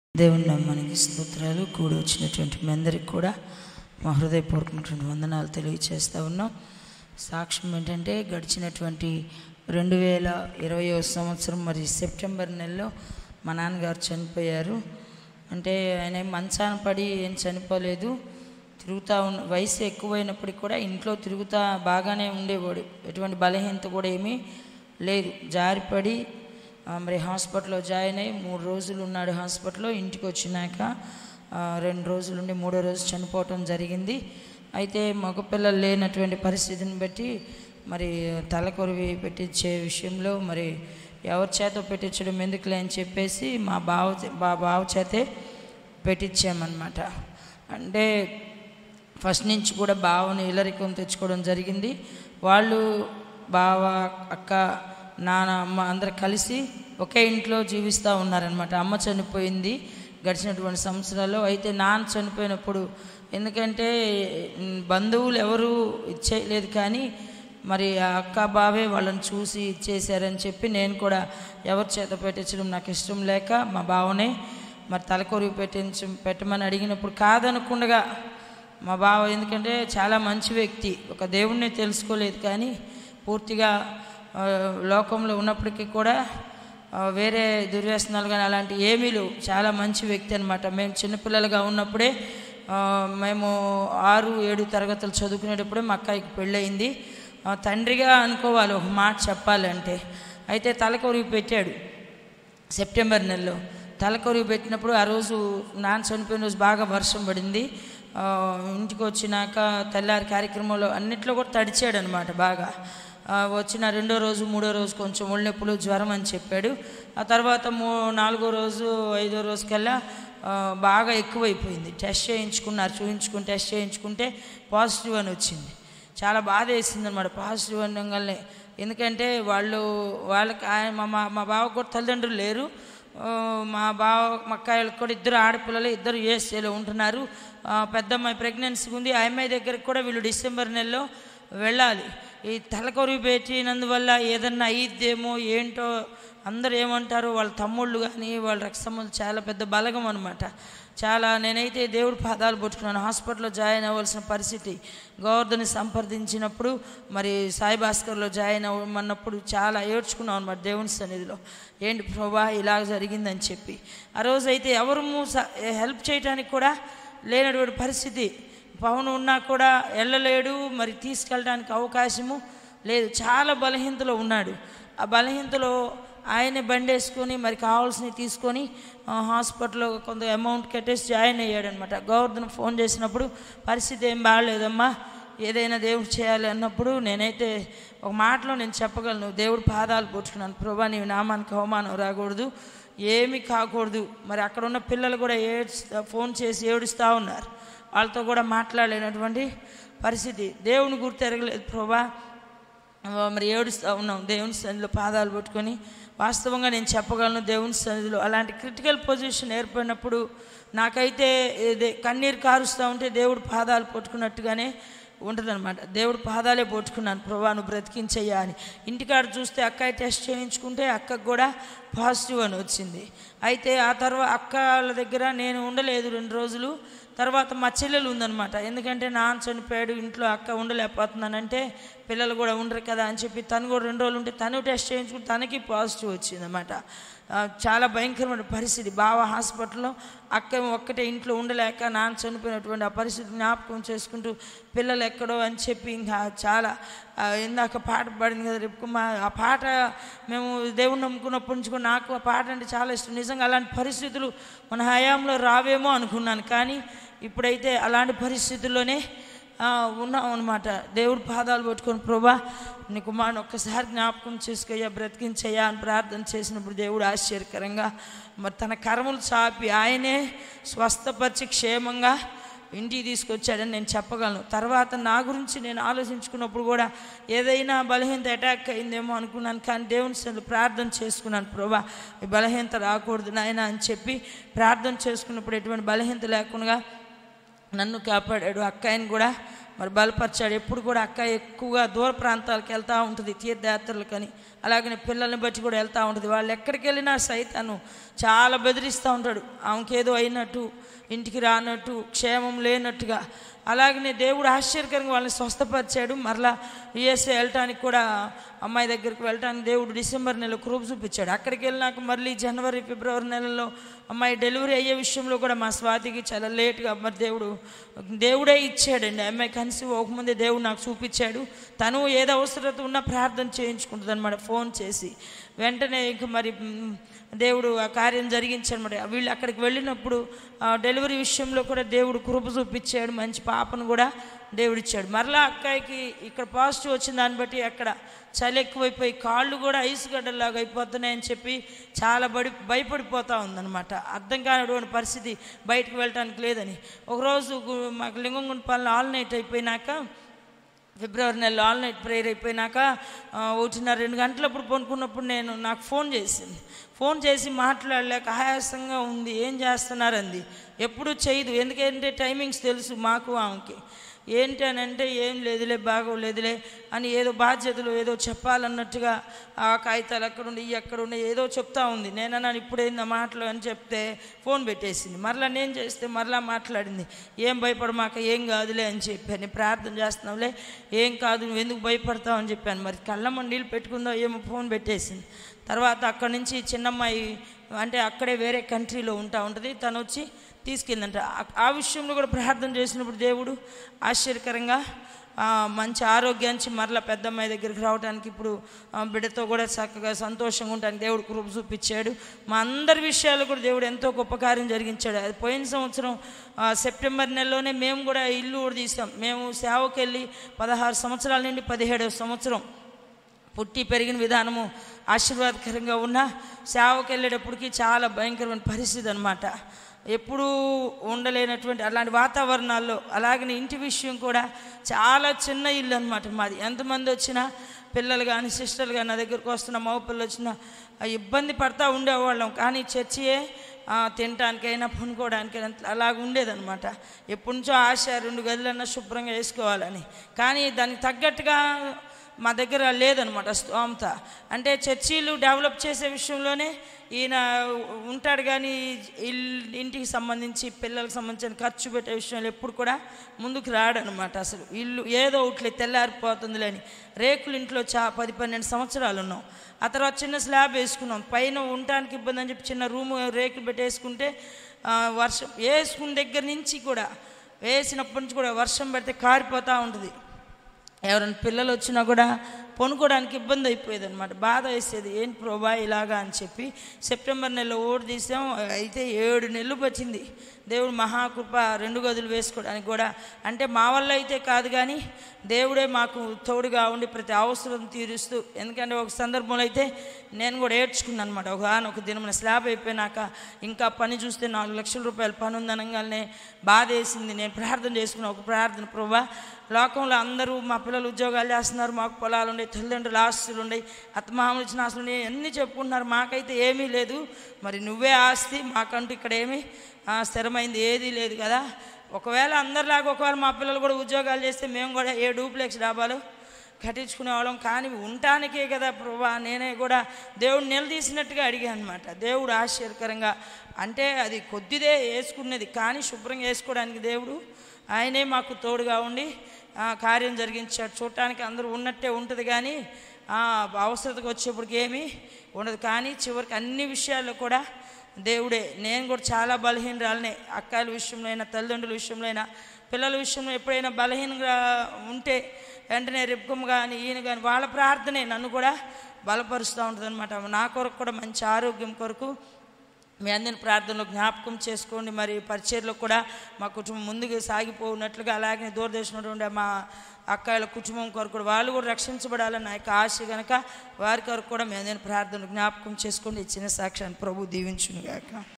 దేవుని నామానికి స్తోత్రాలు కూడి వచ్చినటువంటి మీ అందరికి కూడా మా హృదయపూర్వకమైనటువంటి వందనాలు తెలియచేస్తూ ఉన్నాం సాక్ష్యం ఏంటంటే గడిచినటువంటి రెండు వేల ఇరవయో సంవత్సరం మరి సెప్టెంబర్ నెలలో మా నాన్నగారు చనిపోయారు అంటే ఆయన ఏం మంచాన పడి ఏం చనిపోలేదు తిరుగుతూ ఉన్న వయసు ఎక్కువైనప్పటికీ కూడా ఇంట్లో తిరుగుతా బాగానే ఉండేవాడు ఎటువంటి బలహీనత కూడా ఏమీ లేదు జారిపడి ఆ, మరి హాస్పిటల్లో జాయిన్ అయ్యి మూడు రోజులు ఉన్నాడు హాస్పిటల్లో ఇంటికి వచ్చినాక ఆ, రెండు రోజులు ఉండి మూడో రోజు చనిపోవటం జరిగింది అయితే మగపిల్లలు లేనటువంటి పరిస్థితిని బట్టి మరి తలకొరివి పెట్టించే విషయంలో మరి ఎవరి చేత పెట్టించడం ఎందుకులే అని చెప్పేసి మా బావ మా బావ చేతే పెట్టించామన్నమాట అంటే ఫస్ట్ నుంచి కూడా బావని ఇల్లరికం తెచ్చుకోవడం జరిగింది వాళ్ళు బావ అక్క నాన్న అమ్మ అందరు కలిసి ఒకే ఇంట్లో జీవిస్తూ ఉన్నారనమాట అమ్మ చనిపోయింది గడిచినటువంటి సంవత్సరాల్లో అయితే నాన్న చనిపోయినప్పుడు ఎందుకంటే ఉమ్, బంధువులు ఎవరు ఇచ్చేయలేదు కానీ మరి ఆ అక్క బావే వాళ్ళని చూసి ఇచ్చేసారని చెప్పి నేను కూడా ఎవరి చేత పెట్టించడం నాకు ఇష్టం లేక మా బావనే మరి తలకొరివి పెట్టించ పెట్టమని అడిగినప్పుడు కాదనకుండా మా బావ ఎందుకంటే చాలా మంచి వ్యక్తి ఒక దేవుణ్ణి తెలుసుకోలేదు కానీ పూర్తిగా ఆ, లోకంలో ఉన్నప్పటికీ కూడా ఆ, వేరే దుర్వ్యసనాలు కానీ అలాంటి ఏమీ లేవు చాలా మంచి వ్యక్తి అనమాట మేము చిన్నపిల్లలుగా ఉన్నప్పుడే ఆ, మేము ఆరు ఏడు తరగతులు చదువుకునేటప్పుడే మా అక్కకి పెళ్ళయింది ఆ, తండ్రిగా అనుకోవాలి ఒక మాట చెప్పాలంటే అయితే తలకొరివి పెట్టాడు సెప్టెంబర్ నెలలో తలకొరివి పెట్టినప్పుడు ఆ రోజు నాన్న చనిపోయిన రోజు బాగా వర్షం పడింది ఆ, ఇంటికి వచ్చినాక తెల్లారి కార్యక్రమంలో అన్నిట్లో కూడా తడిచాడు అనమాట బాగా ఆ, వచ్చిన రెండో రోజు మూడో రోజు కొంచెం ఒళ్ళెప్పులు జ్వరం అని చెప్పాడు ఆ తర్వాత మూ నాలుగో రోజు ఐదో రోజుకల్లా ఆ, బాగా ఎక్కువైపోయింది టెస్ట్ చేయించుకున్నారు చూయించుకుని టెస్ట్ చేయించుకుంటే పాజిటివ్ అని వచ్చింది చాలా బాధ వేసింది అనమాట పాజిటివ్ అనగానే ఎందుకంటే వాళ్ళు వాళ్ళకి ఆయన మా మా మా బావ కూడా తల్లిదండ్రులు లేరు ఆ, మా బావ మా అక్కాయిలకు కూడా ఇద్దరు ఆడపిల్లలు ఇద్దరు యూఎస్ఏలో ఉంటున్నారు ఆ, పెద్ద అమ్మాయి ప్రెగ్నెన్సీ ఉంది ఆ అమ్మాయి దగ్గరికి కూడా వీళ్ళు డిసెంబర్ నెలలో వెళ్ళాలి ఈ తలకొరివి పెట్టినందువల్ల ఏదన్నా అయ్యిద్దేమో ఏంటో అందరూ ఏమంటారు వాళ్ళ తమ్ముళ్ళు కానీ వాళ్ళ రక్తములు చాలా పెద్ద బలగం అనమాట చాలా నేనైతే దేవుడి పాదాలు పట్టుకున్నాను హాస్పిటల్లో జాయిన్ అవ్వాల్సిన పరిస్థితి గోవర్ధని సంప్రదించినప్పుడు మరి సాయి భాస్కర్లో జాయిన్ అవ్వమన్నప్పుడు చాలా ఏడ్చుకున్నాం అనమాట దేవుని సన్నిధిలో ఏంటి ప్రభా ఇలా జరిగిందని చెప్పి ఆ రోజు అయితే ఎవరు హెల్ప్ చేయడానికి కూడా లేనటువంటి పరిస్థితి పవన్ ఉన్నా కూడా వెళ్ళలేడు మరి తీసుకెళ్ళడానికి అవకాశము లేదు చాలా బలహీనతలో ఉన్నాడు ఆ బలహీనతలో ఆయనే బండి వేసుకొని మరి కావాల్సినవి తీసుకొని ఆ, హాస్పిటల్లో కొంత అమౌంట్ కట్టేసి జాయిన్ అయ్యాడనమాట గోవర్ధన్ ఫోన్ చేసినప్పుడు పరిస్థితి ఏం బాగాలేదమ్మా ఏదైనా దేవుడు చేయాలి అన్నప్పుడు నేనైతే ఒక మాటలో నేను చెప్పగలను దేవుడు పాదాలు పట్టుకున్నాను ప్రభా నీ నామానికి అవమానం రాకూడదు ఏమీ కాకూడదు మరి అక్కడ ఉన్న పిల్లలు కూడా ఏడ్స్తా ఫోన్ చేసి ఏడుస్తూ ఉన్నారు వాళ్ళతో కూడా మాట్లాడలేనటువంటి పరిస్థితి దేవుని గుర్తు ఎరగలేదు ప్రభా ఆ, మరి ఏడుస్తూ ఉన్నాం దేవుని సన్నిధిలో పాదాలు పట్టుకొని వాస్తవంగా నేను చెప్పగలను దేవుని సన్నిధిలో అలాంటి క్రిటికల్ పొజిషన్ ఏర్పడినప్పుడు నాకైతే ఇదే కన్నీరు కారుస్తూ ఉంటే దేవుడు పాదాలు పట్టుకున్నట్టుగానే ఉంటుందన్నమాట దేవుడు పాదాలే పట్టుకున్నాను ప్రభా నువ్వు బ్రతికించయ్యా అని ఇంటికాడ చూస్తే అక్క టెస్ట్ చేయించుకుంటే అక్కకు కూడా పాజిటివ్ అని వచ్చింది అయితే ఆ తర్వాత అక్క వాళ్ళ దగ్గర నేను ఉండలేదు రెండు రోజులు తర్వాత మా చెల్లెలు ఉందనమాట ఎందుకంటే నాన్న చనిపోయాడు ఇంట్లో అక్క ఉండలేకపోతున్నానంటే పిల్లలు కూడా ఉండరు కదా అని చెప్పి తను కూడా రెండు రోజులు ఉంటే తను టెస్ట్ చేయించుకుని తనకి పాజిటివ్ వచ్చిందనమాట ఆ, చాలా భయంకరమైన పరిస్థితి బావ హాస్పిటల్లో అక్క ఒక్కటే ఇంట్లో ఉండలేక నాన్న చనిపోయినటువంటి ఆ పరిస్థితి జ్ఞాపకం చేసుకుంటూ పిల్లలు ఎక్కడో అని చెప్పి ఇంకా చాలా ఆ, ఇందాక పాట పాడింది కదా రేపు మా ఆ పాట మేము దేవుణ్ణి నమ్ముకున్నప్పటి నుంచి కూడా నాకు ఆ పాట అంటే చాలా ఇష్టం నిజంగా అలాంటి పరిస్థితులు మన హయాంలో రావేమో అనుకున్నాను కానీ ఇప్పుడైతే అలాంటి పరిస్థితుల్లోనే ఆ, ఉన్నాం అనమాట దేవుడి పాదాలు పట్టుకొని ప్రభా నీ కుమారుని ఒక్కసారి జ్ఞాపకం చేసుకయ్యా బ్రతికించయ్యా అని ప్రార్థన చేసినప్పుడు దేవుడు ఆశ్చర్యకరంగా మరి తన కర్మలు చాపి ఆయనే స్వస్థపరిచి క్షేమంగా ఇంటికి తీసుకొచ్చాడని నేను చెప్పగలను తర్వాత నా గురించి నేను ఆలోచించుకున్నప్పుడు కూడా ఏదైనా బలహీనత అటాక్ అయిందేమో అనుకున్నాను కానీ దేవుని సన్నిధిలో ప్రార్థన చేసుకున్నాను ప్రభా ఈ బలహీనత రాకూడదు నాయన అని చెప్పి ప్రార్థన చేసుకున్నప్పుడు ఎటువంటి బలహీనత లేకుండా నన్ను కాపాడాడు అక్కయ్యని కూడా మరి బలపరిచాడు ఎప్పుడు కూడా అక్క ఎక్కువగా దూర ప్రాంతాలకు వెళ్తూ ఉంటుంది తీర్థయాత్రలు కానీ అలాగనే పిల్లల్ని బట్టి కూడా వెళ్తూ ఉంటుంది వాళ్ళు ఎక్కడికి వెళ్ళినా సైతాను చాలా బెదిరిస్తూ ఉంటాడు ఆమెకేదో అయినట్టు ఇంటికి రానట్టు క్షేమం లేనట్టుగా అలాగనే దేవుడు ఆశ్చర్యకరంగా వాళ్ళని స్వస్థపరిచాడు మరలా యుఎస్ఏ వెళ్ళటానికి కూడా అమ్మాయి దగ్గరికి వెళ్ళటానికి దేవుడు డిసెంబర్ నెల కృప చూపించాడు అక్కడికి వెళ్ళినాక మళ్ళీ జనవరి ఫిబ్రవరి నెలలో అమ్మాయి డెలివరీ అయ్యే విషయంలో కూడా మా స్వాతికి చాలా లేట్గా మరి దేవుడు దేవుడే ఇచ్చాడండి అమ్మాయి కన్సీవ్ అవ్వకముందే దేవుడు నాకు చూపించాడు తను ఏదో అవసరత ఉన్నా ప్రార్థన చేయించుకుంటుంది అనమాట ఫోన్ చేసి వెంటనే ఇంక మరి మ్, దేవుడు ఆ కార్యం జరిగించాడు మరి వీళ్ళు అక్కడికి వెళ్ళినప్పుడు ఆ డెలివరీ విషయంలో కూడా దేవుడు కృప చూపించాడు మంచి పాపను కూడా దేవుడు ఇచ్చాడు మరలా అక్కాయికి ఇక్కడ పాజిటివ్ వచ్చిన దాన్ని బట్టి అక్కడ చలి ఎక్కువైపోయి కాళ్ళు కూడా ఐస్ గడ్డలాగా అయిపోతున్నాయని చెప్పి చాలా బడి భయపడిపోతూ ఉందన్నమాట అర్థం కానటువంటి పరిస్థితి బయటకు వెళ్ళటానికి లేదని ఒకరోజు గు- మాకు లింగంగుంటపాలెం ఆల్ నైట్ అయిపోయినాక ఫిబ్రవరి నెలలో ఆల్ నైట్ ప్రేయర్ అయిపోయినాక ఆ, ఒకటిన్నర రెండు గంటలప్పుడు పనుకున్నప్పుడు నేను నాకు ఫోన్ చేసింది ఫోన్ చేసి మాట్లాడలేక ఆయాసంగా ఉంది ఏం చేస్తున్నారంది ఎప్పుడు చేయదు ఎందుకంటే టైమింగ్స్ తెలుసు మాకు ఆమెకి ఏంటి అని అంటే ఏం లేదులే బాగోలేదులే అని ఏదో బాధ్యతలు ఏదో చెప్పాలన్నట్టుగా ఆ కాగితాలు అక్కడుండి ఇవి అక్కడుండి ఏదో చెప్తా ఉంది నేనన్నాను ఇప్పుడేంది ఆ మాటలు అని చెప్తే ఫోన్ పెట్టేసింది మరలా నేను చేస్తే మరలా మాట్లాడింది ఏం భయపడమాక ఏం కాదులే అని చెప్పాను ప్రార్థన చేస్తున్నావులే ఏం కాదు నువ్వు ఎందుకు భయపడతావు అని చెప్పాను మరి కళ్ళమ్మ నీళ్ళు పెట్టుకుందో ఏమో ఫోన్ పెట్టేసింది తర్వాత అక్కడి నుంచి చిన్నమ్మాయి అంటే అక్కడే వేరే కంట్రీలో ఉంటా ఉంటుంది తను వచ్చి తీసుకెళ్ళిందంట ఆ- ఆ విషయంలో కూడా ప్రార్థన చేసినప్పుడు దేవుడు ఆశ్చర్యకరంగా ఆ, మంచి ఆరోగ్యానికి మరలా పెద్దమ్మాయి దగ్గరికి రావడానికి ఇప్పుడు ఆ, బిడ్డతో కూడా చక్కగా సంతోషంగా ఉండడానికి దేవుడు కృప చూపించాడు మా అందరి విషయాలు కూడా దేవుడు ఎంతో గొప్ప కార్యం జరిగించాడు అది పోయిన సంవత్సరం ఆ, సెప్టెంబర్ నెలలోనే మేము కూడా ఇల్లు కూడా తీసాం మేము సేవకి వెళ్ళి పదహారు సంవత్సరాల నుండి పదిహేడవ సంవత్సరం పుట్టి పెరిగిన విధానము ఆశీర్వాదకరంగా ఉన్న సేవకి వెళ్ళేటప్పటికి చాలా భయంకరమైన పరిస్థితి అనమాట ఎప్పుడూ ఉండలేనటువంటి అలాంటి వాతావరణాల్లో అలాగనే ఇంటి విషయం కూడా చాలా చిన్న ఇల్లు అనమాట మాది ఎంతమంది వచ్చినా పిల్లలు కానీ సిస్టర్లు కానీ నా దగ్గరకు వస్తున్న మగ పిల్లలు వచ్చినా ఆ ఇబ్బంది పడతా ఉండేవాళ్ళం కానీ చర్చియే ఆ, తినటానికైనా పనుకోవడానికైనా అలాగ ఉండేదన్నమాట ఎప్పటి నుంచో ఆశ రెండు గదులన్నా శుభ్రంగా వేసుకోవాలని కానీ దానికి తగ్గట్టుగా మా దగ్గర లేదనమాట స్తోమత అంటే చర్చీలు డెవలప్ చేసే విషయంలోనే ఈయన ఉంటాడు కానీ ఇల్- ఇంటికి సంబంధించి పిల్లలకు సంబంధించిన ఖర్చు పెట్టే విషయంలో ఎప్పుడు కూడా ముందుకు రాడనమాట అసలు ఇల్లు ఏదో ఒకటి తెల్లారిపోతుందిలే అని రేకులు ఇంట్లో చా పది పన్నెండు సంవత్సరాలు ఉన్నాం ఆ తర్వాత చిన్న స్లాబ్ వేసుకున్నాం పైన ఉండటానికి ఇబ్బంది అని చెప్పి చిన్న రూమ్ రేకులు పెట్టేసుకుంటే ఆ, వర్షం వేసుకున్న దగ్గర నుంచి కూడా వేసినప్పటి నుంచి కూడా వర్షం పడితే కారిపోతూ ఉంటుంది ఎవరైనా పిల్లలు వచ్చినా కూడా పొనుకోవడానికి ఇబ్బంది అయిపోయేది అనమాట బాధ వేసేది ఏంటి ప్రభా ఇలాగా అని చెప్పి సెప్టెంబర్ నెలలో ఓడి తీసాం అయితే ఏడు నెలలు పట్టింది దేవుడు మహాకృప రెండు గదులు వేసుకోవడానికి కూడా అంటే మా వల్ల అయితే కాదు కానీ దేవుడే మాకు తోడుగా ఉండి ప్రతి అవసరం తీరుస్తూ ఎందుకంటే ఒక సందర్భంలో అయితే నేను కూడా ఏడ్చుకున్నాను అనమాట ఒక ఒక దినమున స్లాబ్ అయిపోయినాక ఇంకా పని చూస్తే నాలుగు లక్షల రూపాయల పని ఉందనగానే బాధ వేసింది నేను ప్రార్థన చేసుకున్న ఒక ప్రార్థన ప్రభా లోకంలో అందరూ మా పిల్లలు ఉద్యోగాలు చేస్తున్నారు మాకు పొలాలు ఉన్నాయి తల్లిదండ్రులు ఆస్తులు ఉన్నాయి అత్తమామలు ఇచ్చిన ఆస్తులు ఉన్నాయి అన్నీ చెప్పుకుంటున్నారు మాకైతే ఏమీ లేదు మరి నువ్వే ఆస్తి మాకంటూ ఇక్కడ ఏమీ ఆ, స్థిరమైంది ఏదీ లేదు కదా ఒకవేళ అందరిలాగా ఒకవేళ మా పిల్లలు కూడా ఉద్యోగాలు చేస్తే మేము కూడా ఏ డూప్లెక్స్ డాబాలు కట్టించుకునే వాళ్ళం కానీ ఉండటానికే కదా ప్రభా నేనే కూడా దేవుడు నిలదీసినట్టుగా అడిగాను అనమాట దేవుడు ఆశ్చర్యకరంగా అంటే అది కొద్దిదే వేసుకునేది కానీ శుభ్రంగా వేసుకోవడానికి దేవుడు ఆయనే మాకు తోడుగా ఉండి ఆ, కార్యం జరిగించాడు చూడటానికి అందరూ ఉన్నట్టే ఉంటుంది కానీ ఆ, అవసరతకు వచ్చేప్పటికి ఏమీ ఉండదు కానీ చివరికి అన్ని విషయాల్లో కూడా దేవుడే నేను కూడా చాలా బలహీనరాలనే అక్కాల విషయంలో అయినా తల్లిదండ్రుల విషయంలో అయినా పిల్లల విషయంలో ఎప్పుడైనా బలహీనంగా ఉంటే వెంటనే రిబ్కమ్ కానీ ఈయన కానీ వాళ్ళ ప్రార్థనే నన్ను కూడా బలపరుస్తూ ఉంటుంది అనమాట నా కొరకు కూడా మంచి ఆరోగ్యం కొరకు మీ అందరి ప్రార్థనలో జ్ఞాపకం చేసుకోండి మరి పరిచయలో కూడా మా కుటుంబం ముందుకు సాగిపోనట్లుగా అలాగే దూరదేశంలో ఉండే మా అక్కాయిల కుటుంబం కొరకు కూడా వాళ్ళు కూడా రక్షించబడాలని నా యొక్క ఆశ కనుక వారి కొరకు కూడా మీ అందరి ప్రార్థనలు జ్ఞాపకం చేసుకోండి ఇచ్చిన సాక్ష్యాన్ని ప్రభు దీవించునుగాక